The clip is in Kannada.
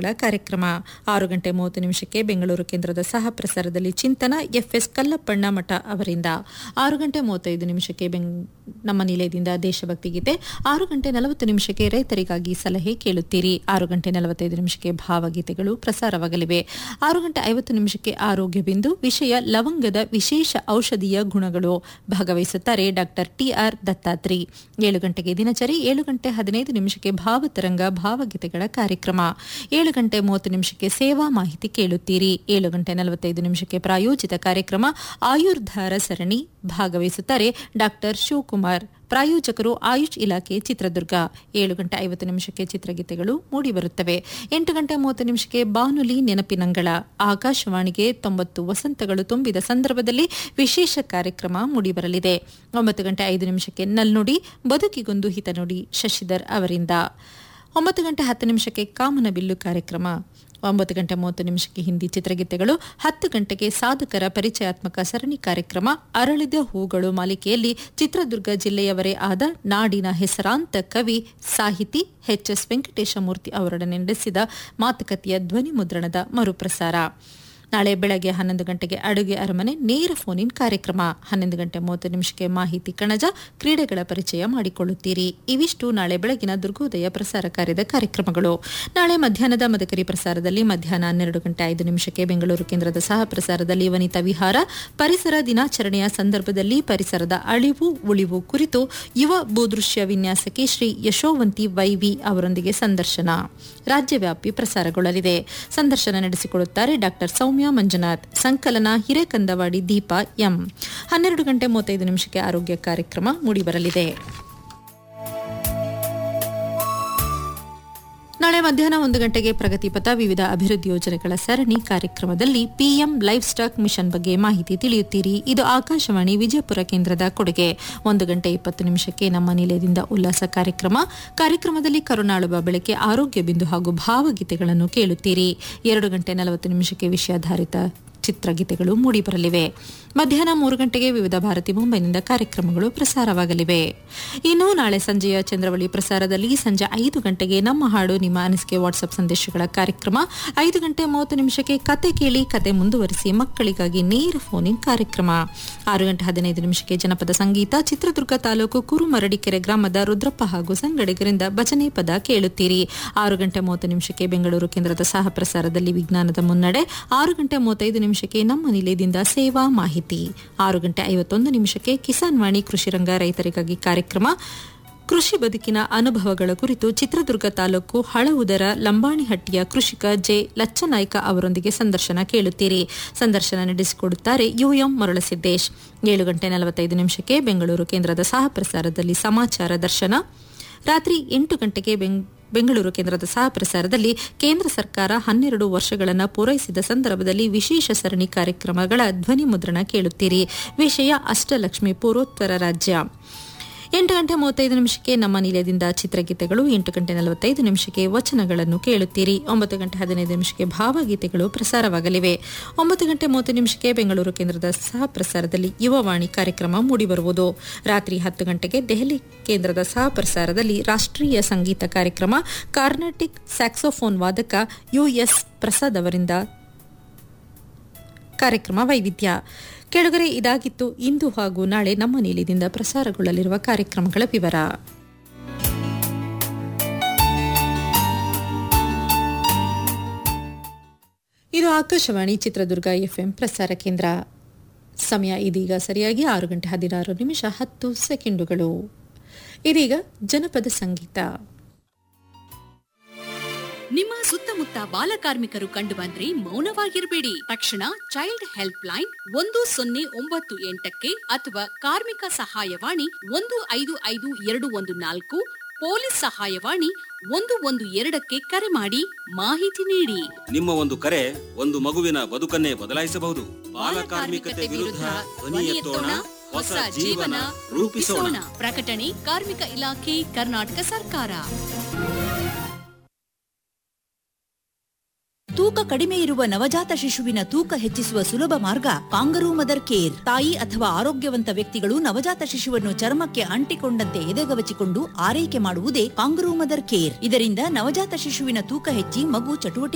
ಭಾವಗೀತೆಗಳ ಕಾರ್ಯಕ್ರಮ ಆರು ಗಂಟೆ ಮೂವತ್ತು ನಿಮಿಷಕ್ಕೆ ಬೆಂಗಳೂರು ಕೇಂದ್ರದ ಸಹ ಪ್ರಸಾರದಲ್ಲಿ ಚಿಂತನ ಎಫ್ಎಸ್ ಕಲ್ಲಪ್ಪಣ್ಣ ಮಠ ಅವರಿಂದ ಆರು ಗಂಟೆ ಮೂವತ್ತೈದು ನಿಮಿಷಕ್ಕೆ ಬೆಂಗ್ ನಮ್ಮ ನಿಲಯದಿಂದ ದೇಶಭಕ್ತಿ ಗೀತೆ ಆರು ಗಂಟೆ ನಲವತ್ತು ನಿಮಿಷಕ್ಕೆ ರೈತರಿಗಾಗಿ ಸಲಹೆ ಕೇಳುತ್ತೀರಿ ಆರು ಗಂಟೆ ನಲವತ್ತೈದು ನಿಮಿಷಕ್ಕೆ ಭಾವಗೀತೆಗಳು ಪ್ರಸಾರವಾಗಲಿವೆ ಆರು ಗಂಟೆ ಐವತ್ತು ನಿಮಿಷಕ್ಕೆ ಆರೋಗ್ಯ ಬಿಂದು ವಿಷಯ ಲವಂಗದ ವಿಶೇಷ ಔಷಧೀಯ ಗುಣಗಳು ಭಾಗವಹಿಸುತ್ತಾರೆ ಡಾಕ್ಟರ್ ಟಿಆರ್ ದತ್ತಾತ್ರಿ ಏಳು ಗಂಟೆಗೆ ದಿನಚರಿ ಏಳು ಗಂಟೆ ಹದಿನೈದು ನಿಮಿಷಕ್ಕೆ ಭಾವತರಂಗ ಭಾವಗೀತೆಗಳ ಕಾರ್ಯಕ್ರಮ ಏಳು ಗಂಟೆ ಮೂವತ್ತು ನಿಮಿಷಕ್ಕೆ ಸೇವಾ ಮಾಹಿತಿ ಕೇಳುತ್ತೀರಿ ಏಳು ಗಂಟೆ ನಲವತ್ತೈದು ನಿಮಿಷಕ್ಕೆ ಪ್ರಾಯೋಜಿತ ಕಾರ್ಯಕ್ರಮ ಆಯುರ್ಧಾರ ಸರಣಿ ಭಾಗವಹಿಸುತ್ತಾರೆ ಡಾಕ್ಟರ್ ಶಿವಕುಮಾರ್ ಪ್ರಾಯೋಜಕರು ಆಯುಷ್ ಇಲಾಖೆ ಚಿತ್ರದುರ್ಗ ಏಳು ಗಂಟೆ ಐವತ್ತು ನಿಮಿಷಕ್ಕೆ ಚಿತ್ರಗೀತೆಗಳು ಮೂಡಿಬರುತ್ತವೆ ಎಂಟು ಗಂಟೆ ಮೂವತ್ತು ನಿಮಿಷಕ್ಕೆ ಬಾನುಲಿ ನೆನಪಿನಂಗಳ ಆಕಾಶವಾಣಿಗೆ ತೊಂಬತ್ತು ವಸಂತಗಳು ತುಂಬಿದ ಸಂದರ್ಭದಲ್ಲಿ ವಿಶೇಷ ಕಾರ್ಯಕ್ರಮ ಮೂಡಿಬರಲಿದೆ ಒಂಬತ್ತು ಗಂಟೆ ಐದು ನಿಮಿಷಕ್ಕೆ ನಲ್ನುಡಿ ಬದುಕಿಗೊಂದು ಹಿತನುಡಿ ಶಶಿಧರ್ ಅವರಿಂದ ಒಂಬತ್ತು ಗಂಟೆ ಹತ್ತು ನಿಮಿಷಕ್ಕೆ ಕಾಮನಬಿಲ್ಲು ಕಾರ್ಯಕ್ರಮ ಒಂಬತ್ತು ಗಂಟೆ ಮೂವತ್ತು ನಿಮಿಷಕ್ಕೆ ಹಿಂದಿ ಚಿತ್ರಗೀತೆಗಳು ಹತ್ತು ಗಂಟೆಗೆ ಸಾಧಕರ ಪರಿಚಯಾತ್ಮಕ ಸರಣಿ ಕಾರ್ಯಕ್ರಮ ಅರಳಿದ ಹೂಗಳು ಮಾಲಿಕೆಯಲ್ಲಿ ಚಿತ್ರದುರ್ಗ ಜಿಲ್ಲೆಯವರೇ ಆದ ನಾಡಿನ ಹೆಸರಾಂತ ಕವಿ ಸಾಹಿತಿ ಎಚ್ ಎಸ್ ವೆಂಕಟೇಶಮೂರ್ತಿ ಅವರೊಡನೆ ನಡೆಸಿದ ಮಾತುಕತೆಯ ಧ್ವನಿ ಮುದ್ರಣದ ಮರುಪ್ರಸಾರ ನಾಳೆ ಬೆಳಗ್ಗೆ ಹನ್ನೊಂದು ಗಂಟೆಗೆ ಅಡುಗೆ ಅರಮನೆ ನೇರ ಫೋನ್ ಇನ್ ಕಾರ್ಯಕ್ರಮ ಹನ್ನೊಂದು ಗಂಟೆ ಮೂವತ್ತು ನಿಮಿಷಕ್ಕೆ ಮಾಹಿತಿ ಕಣಜ ಕ್ರೀಡೆಗಳ ಪರಿಚಯ ಮಾಡಿಕೊಳ್ಳುತ್ತೀರಿ ಇವಿಷ್ಟು ನಾಳೆ ಬೆಳಗಿನ ದುರ್ಗೋದಯ ಪ್ರಸಾರ ಕಾರ್ಯದ ಕಾರ್ಯಕ್ರಮಗಳು ನಾಳೆ ಮಧ್ಯಾಹ್ನದ ಮದಕರಿ ಪ್ರಸಾರದಲ್ಲಿ ಮಧ್ಯಾಹ್ನ ಹನ್ನೆರಡು ಗಂಟೆ ಐದು ನಿಮಿಷಕ್ಕೆ ಬೆಂಗಳೂರು ಕೇಂದ್ರದ ಸಹ ಪ್ರಸಾರದಲ್ಲಿ ವನಿತಾ ವಿಹಾರ ಪರಿಸರ ದಿನಾಚರಣೆಯ ಸಂದರ್ಭದಲ್ಲಿ ಪರಿಸರದ ಅಳಿವು ಉಳಿವು ಕುರಿತು ಯುವ ಭೂದೃಶ್ಯ ವಿನ್ಯಾಸಕಿ ಶ್ರೀ ಯಶೋವಂತಿ ವೈವಿ ಅವರೊಂದಿಗೆ ಸಂದರ್ಶನ ರಾಜ್ಯವ್ಯಾಪಿ ಪ್ರಸಾರಗೊಳ್ಳಲಿದೆ ಸಂದರ್ಶನ ನಡೆಸಿಕೊಳ್ಳುತ್ತಾರೆ ಡಾಕ್ಟರ್ ಸೌಮ್ಯ ಮಂಜುನಾಥ್ ಸಂಕಲನ ಹಿರೇಕಂದವಾಡಿ ದೀಪಾ ಎಂ ಹನ್ನೆರಡು ಗಂಟೆ ಮೂವತ್ತೈದು ನಿಮಿಷಕ್ಕೆ ಆರೋಗ್ಯ ಕಾರ್ಯಕ್ರಮ ಮೂಡಿಬರಲಿದೆ ನಾಳೆ ಮಧ್ಯಾಹ್ನ ಒಂದು ಗಂಟೆಗೆ ಪ್ರಗತಿಪಥ ವಿವಿಧ ಅಭಿವೃದ್ಧಿ ಯೋಜನೆಗಳ ಸರಣಿ ಕಾರ್ಯಕ್ರಮದಲ್ಲಿ ಪಿಎಂ ಲೈಫ್ ಸ್ಟಾಕ್ ಮಿಷನ್ ಬಗ್ಗೆ ಮಾಹಿತಿ ತಿಳಿಯುತ್ತೀರಿ ಇದು ಆಕಾಶವಾಣಿ ವಿಜಯಪುರ ಕೇಂದ್ರದ ಕೊಡುಗೆ ಒಂದು ಗಂಟೆ ಇಪ್ಪತ್ತು ನಿಮಿಷಕ್ಕೆ ನಮ್ಮ ನಿಲಯದಿಂದ ಉಲ್ಲಾಸ ಕಾರ್ಯಕ್ರಮ ಕಾರ್ಯಕ್ರಮದಲ್ಲಿ ಕರುನಾಳುವ ಬೆಳಕೆ ಆರೋಗ್ಯ ಬಿಂದು ಹಾಗೂ ಭಾವಗೀತೆಗಳನ್ನು ಕೇಳುತ್ತೀರಿ ಎರಡು ಗಂಟೆ ನಲವತ್ತು ನಿಮಿಷಕ್ಕೆ ವಿಷಯಾಧಾರಿತ ಚಿತ್ರಗೀತೆಗಳು ಮೂಡಿಬರಲಿವೆ ಮಧ್ಯಾಹ್ನ ಮೂರು ಗಂಟೆಗೆ ವಿವಿಧ ಭಾರತಿ ಮುಂಬೈನಿಂದ ಕಾರ್ಯಕ್ರಮಗಳು ಪ್ರಸಾರವಾಗಲಿವೆ ಇನ್ನು ನಾಳೆ ಸಂಜೆಯ ಚಂದ್ರವಳಿ ಪ್ರಸಾರದಲ್ಲಿ ಸಂಜೆ ಐದು ಗಂಟೆಗೆ ನಮ್ಮ ಹಾಡು ನಿಮ್ಮ ಅನಿಸಿಕೆ ವಾಟ್ಸ್ಆಪ್ ಸಂದೇಶಗಳ ಕಾರ್ಯಕ್ರಮ ಐದು ಗಂಟೆ ಮೂವತ್ತು ನಿಮಿಷಕ್ಕೆ ಕತೆ ಕೇಳಿ ಕತೆ ಮುಂದುವರಿಸಿ ಮಕ್ಕಳಿಗಾಗಿ ನೇರ ಫೋನಿಂಗ್ ಕಾರ್ಯಕ್ರಮ ಆರು ಗಂಟೆ ಹದಿನೈದು ನಿಮಿಷಕ್ಕೆ ಜನಪದ ಸಂಗೀತ ಚಿತ್ರದುರ್ಗ ತಾಲೂಕು ಕುರುಮರಡಿಕೆರೆ ಗ್ರಾಮದ ರುದ್ರಪ್ಪ ಹಾಗೂ ಸಂಗಡಿಗರಿಂದ ಭಜನೆ ಪದ ಕೇಳುತ್ತೀರಿ ಆರು ಗಂಟೆ ಮೂವತ್ತು ನಿಮಿಷಕ್ಕೆ ಬೆಂಗಳೂರು ಕೇಂದ್ರದ ಸಹ ಪ್ರಸಾರದಲ್ಲಿ ವಿಜ್ಞಾನದ ಮುನ್ನಡೆ ಆರು ಗಂಟೆ ಮೂವತ್ತೈದು ನಿಮಿಷಕ್ಕೆ ನಮ್ಮ ನಿಲಯದಿಂದ ಸೇವಾ ಮಾಹಿತಿ ಆರು ಗಂಟೆ ಐವತ್ತೊಂದು ನಿಮಿಷಕ್ಕೆ ಕಿಸಾನ್ ವಾಣಿ ಕೃಷಿ ರಂಗ ರೈತರಿಗಾಗಿ ಕಾರ್ಯಕ್ರಮ ಕೃಷಿ ಬದುಕಿನ ಅನುಭವಗಳ ಕುರಿತು ಚಿತ್ರದುರ್ಗ ತಾಲೂಕು ಹಳವುದರ ಲಂಬಾಣಿಹಟ್ಟಿಯ ಕೃಷಿಕ ಜೆ ಲಚ್ಚನಾಯ್ಕ ಅವರೊಂದಿಗೆ ಸಂದರ್ಶನ ಕೇಳುತ್ತೀರಿ ಸಂದರ್ಶನ ನಡೆಸಿಕೊಡುತ್ತಾರೆ ಯುಎಂ ಮರಳಸಿದ್ದೇಶ್ ಏಳು ಗಂಟೆ ನಲವತ್ತೈದು ನಿಮಿಷಕ್ಕೆ ಬೆಂಗಳೂರು ಕೇಂದ್ರದ ಸಹ ಪ್ರಸಾರದಲ್ಲಿ ಸಮಾಚಾರ ದರ್ಶನ ರಾತ್ರಿ ಎಂಟು ಗಂಟೆಗೆ ಬೆಂಗಳೂರು ಕೇಂದ್ರದ ಸಹ ಪ್ರಸಾರದಲ್ಲಿ ಕೇಂದ್ರ ಸರ್ಕಾರ ಹನ್ನೆರಡು ವರ್ಷಗಳನ್ನು ಪೂರೈಸಿದ ಸಂದರ್ಭದಲ್ಲಿ ವಿಶೇಷ ಸರಣಿ ಕಾರ್ಯಕ್ರಮಗಳ ಧ್ವನಿ ಮುದ್ರಣ ಕೇಳುತ್ತೀರಿ ವಿಷಯ ಅಷ್ಟಲಕ್ಷ್ಮಿ ಪೂರ್ವೋತ್ತರ ರಾಜ್ಯ ಎಂಟು ಗಂಟೆ ಮೂವತ್ತೈದು ನಿಮಿಷಕ್ಕೆ ನಮ್ಮ ನಿಲಯದಿಂದ ಚಿತ್ರಗೀತೆಗಳು ಎಂಟು ಗಂಟೆ ನಲವತ್ತೈದು ನಿಮಿಷಕ್ಕೆ ವಚನಗಳನ್ನು ಕೇಳುತ್ತೀರಿ ಒಂಬತ್ತು ಗಂಟೆ ಹದಿನೈದು ನಿಮಿಷಕ್ಕೆ ಭಾವಗೀತೆಗಳು ಪ್ರಸಾರವಾಗಲಿವೆ ಒಂಬತ್ತು ಗಂಟೆ ಮೂವತ್ತು ನಿಮಿಷಕ್ಕೆ ಬೆಂಗಳೂರು ಕೇಂದ್ರದ ಸಹ ಪ್ರಸಾರದಲ್ಲಿ ಯುವವಾಣಿ ಕಾರ್ಯಕ್ರಮ ಮೂಡಿಬರುವುದು ರಾತ್ರಿ ಹತ್ತು ಗಂಟೆಗೆ ದೆಹಲಿ ಕೇಂದ್ರದ ಸಹ ಪ್ರಸಾರದಲ್ಲಿ ರಾಷ್ಟ್ರೀಯ ಸಂಗೀತ ಕಾರ್ಯಕ್ರಮ ಕಾರ್ನಾಟಿಕ್ ಸ್ಯಾಕ್ಸೋಫೋನ್ ವಾದಕ ಯುಎಸ್ ಪ್ರಸಾದ್ ಅವರಿಂದ ಕಾರ್ಯಕ್ರಮ ವೈವಿಧ್ಯ ಕೆಳಗರೆ ಇದಾಗಿತ್ತು ಇಂದು ಹಾಗೂ ನಾಳೆ ನಮ್ಮ ನೀಲಿದಿಂದ ಪ್ರಸಾರಗೊಳ್ಳಲಿರುವ ಕಾರ್ಯಕ್ರಮಗಳ ವಿವರ ಇದು ಆಕಾಶವಾಣಿ ಚಿತ್ರದುರ್ಗ ಎಫ್ಎಂ ಪ್ರಸಾರ ಕೇಂದ್ರ ಸಮಯ ಇದೀಗ ಸರಿಯಾಗಿ ಆರು ಗಂಟೆ ಹದಿನಾರು ನಿಮಿಷ ಹತ್ತು ಸೆಕೆಂಡುಗಳು ಇದೀಗ ಜನಪದ ಸಂಗೀತ ನಿಮ್ಮ ಸುತ್ತಮುತ್ತ ಬಾಲಕಾರ್ಮಿಕರು ಕಂಡುಬಂದ್ರೆ ಮೌನವಾಗಿರಬೇಡಿ ತಕ್ಷಣ ಚೈಲ್ಡ್ ಹೆಲ್ಪ್ ಲೈನ್ ಒಂದು ಸೊನ್ನೆ ಒಂಬತ್ತು ಎಂಟಕ್ಕೆ ಅಥವಾ ಕಾರ್ಮಿಕ ಸಹಾಯವಾಣಿ ಒಂದು ಐದು ಐದು ಎರಡು ಒಂದು ನಾಲ್ಕು ಪೊಲೀಸ್ ಸಹಾಯವಾಣಿ ಒಂದು ಒಂದು ಎರಡಕ್ಕೆ ಕರೆ ಮಾಡಿ ಮಾಹಿತಿ ನೀಡಿ ನಿಮ್ಮ ಒಂದು ಕರೆ ಒಂದು ಮಗುವಿನ ಬದುಕನ್ನೇ ಬದಲಾಯಿಸಬಹುದು ಬಾಲಕಾರ್ಮಿಕತೆ ವಿರುದ್ಧ ಧ್ವನಿ ಎತ್ತೋಣ ಹೊಸ ಜೀವನ ರೂಪಿಸೋಣ ಪ್ರಕಟಣೆ ಕಾರ್ಮಿಕ ಇಲಾಖೆ ಕರ್ನಾಟಕ ಸರ್ಕಾರ ತೂಕ ಕಡಿಮೆ ಇರುವ ನವಜಾತ ಶಿಶುವಿನ ತೂಕ ಹೆಚ್ಚಿಸುವ ಸುಲಭ ಮಾರ್ಗ ಕಾಂಗರೂ ಮದರ್ ಕೇರ್ ತಾಯಿ ಅಥವಾ ಆರೋಗ್ಯವಂತ ವ್ಯಕ್ತಿಗಳು ನವಜಾತ ಶಿಶುವನ್ನು ಚರ್ಮಕ್ಕೆ ಅಂಟಿಕೊಂಡಂತೆ ಎದೆಗವಚಿಕೊಂಡು ಆರೈಕೆ ಮಾಡುವುದೇ ಕಾಂಗರೂ ಮದರ್ ಕೇರ್ ಇದರಿಂದ ನವಜಾತ ಶಿಶುವಿನ ತೂಕ ಹೆಚ್ಚಿ ಮಗು ಚಟುವಟಿಕೆ